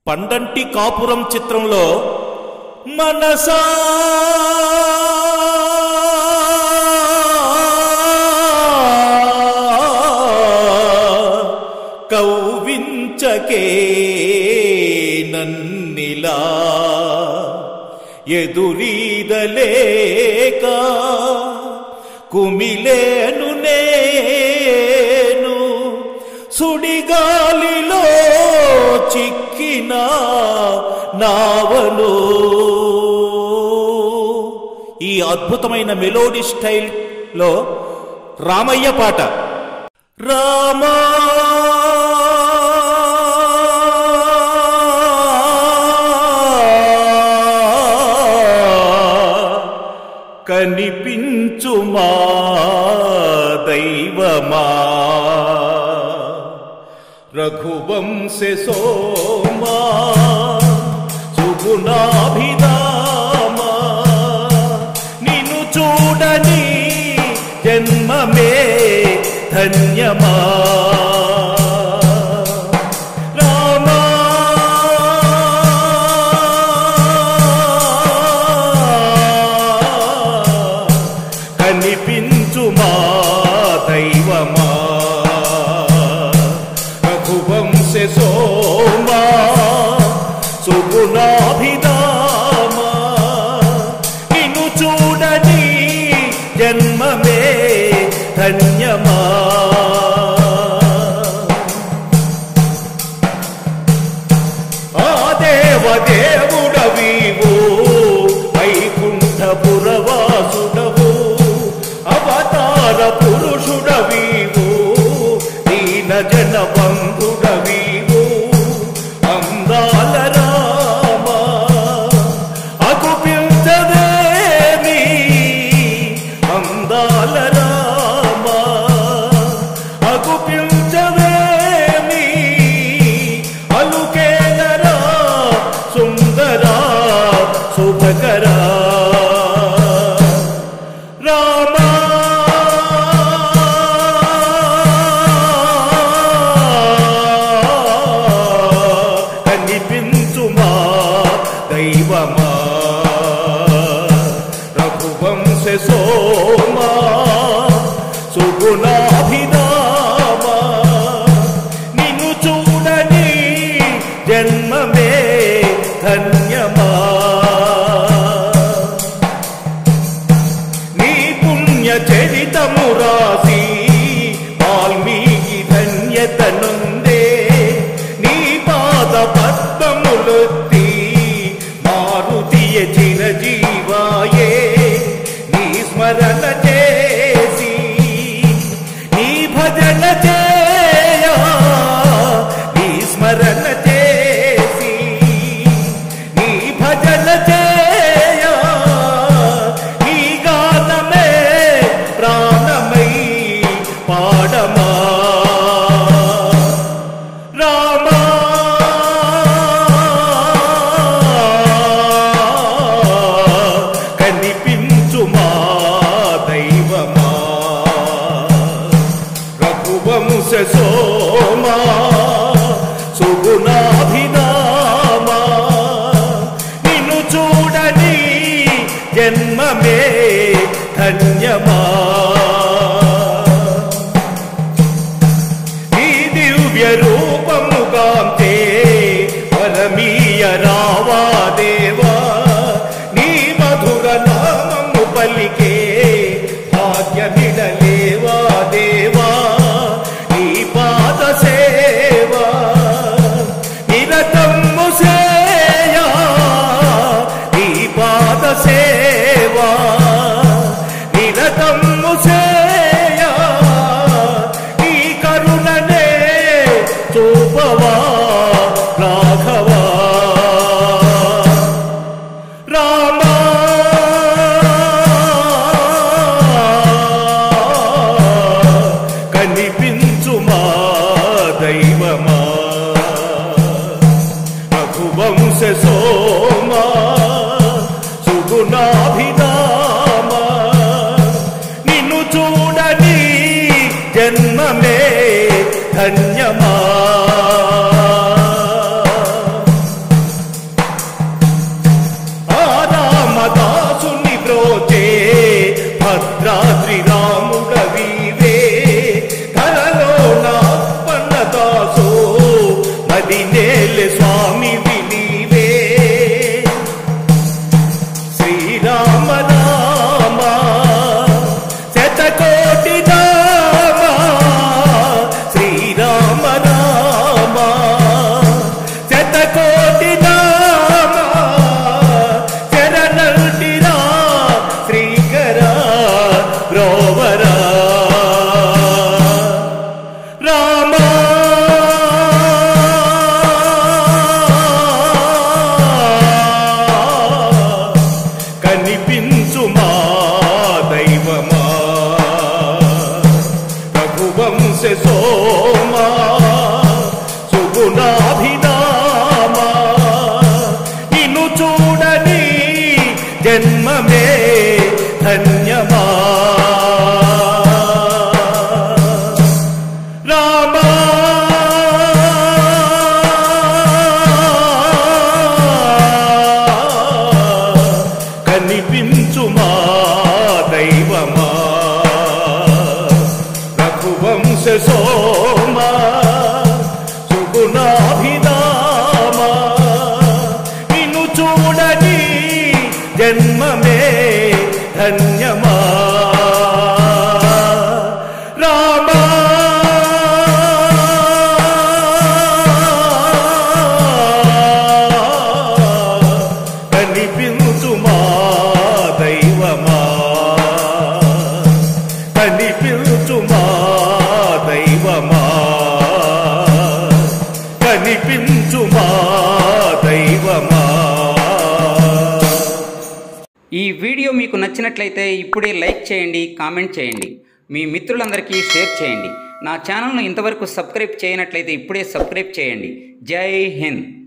పండంటి కాపురం చిత్రంలో మనసా కౌవించకే నన్నిలా ఎదురీదలేక కుమిలేను నేను సుడిగాలిలో చిక్కిన నావలో ఈ అద్భుతమైన మెలోడీ స్టైల్లో రామయ్య పాట రామా కనిపించుమా దైవమా రఘువంశ సోమా సుగుణాభిధామా నిన్ను చూడని జన్మమే ధన్యమా రామా కనిపించుమా దైవమా రఘువంశ సోమా సుగుణాభిధామా నిన్ను చూడని జన్మమే ధన్యమా ఆ దేవదేవుడవీవు వైకుంఠపురవాసుడవు అవతార పురుషుడవీవు దీన జన బంధుడవీవు అందాల రామ అగుపించదేమి అందాల రామ అగుపించదేమి అలుకేలరా సుందరా శుభకరా రామా కనిపించుమా దైవమా రఘువంశ సోమా సుగుణాభిధామా నిన్ను చూడని జన్మమే ధన్యమా నీ పుణ్య చరితము రాసి వాల్మీకి ధన్యత నుండే నీ పాద పద్మములొత్తి మారుతియ చిరజీవాయే నీ స్మరణ చేసి నీ భజన చేయ నీ స్మరణ చేసి నీ భజన చేయ నీ గానమే ప్రాణమై పాడమా రామా కనిపించుమా దైవమా రఘువంశ సోమా సుగుణాభిధామా నిన్ను చూడని జన్మమే ధన్యమా నీ దివ్య రూపముగాంతే పరమీయ రావా దేవా నీ మధుర నామము పలికే భాగ్యమిడలేవా దేవా నీ పాద సేవా నిరతమ్ము సేయా నీ పాద సేవా నిరతమ్ము సేయా నీ కరుణనే చూపవా రాఘవా రామా కనిపించుమా దైవమా రఘువంశ సోమా సుగుణాభిధామా నిన్ను చూడని జన్మమే ధన్యమా ఏలే స్వామి నీవే శ్రీరామ రామ శతకోటి రామ శ్రీరామ రామ శతకోటి రామ శరణల్టిరా శ్రీకర బ్రోవరా రామా కనిపించు మా దైవమా రఘువంశ సోమా సుగుణాభిరామా నిన్ను చూడని జన్మమే ధన్యమా రామా కనిపించు మా దైవమా రఘువంశ సోమా సుగుణాభిరామా నిన్ను చూడని జన్మమే ధన్యమా రామా కనిపించు మా దైవమా కనిపించు మా దైవమా కనిపించు మా దైవమా ఈ వీడియో మీకు నచ్చినట్లయితే ఇప్పుడే లైక్ చేయండి కామెంట్ చేయండి మీ మిత్రులందరికీ షేర్ చేయండి నా ఛానల్ను ఇంతవరకు సబ్స్క్రైబ్ చేయనట్లయితే ఇప్పుడే సబ్స్క్రైబ్ చేయండి జై హింద్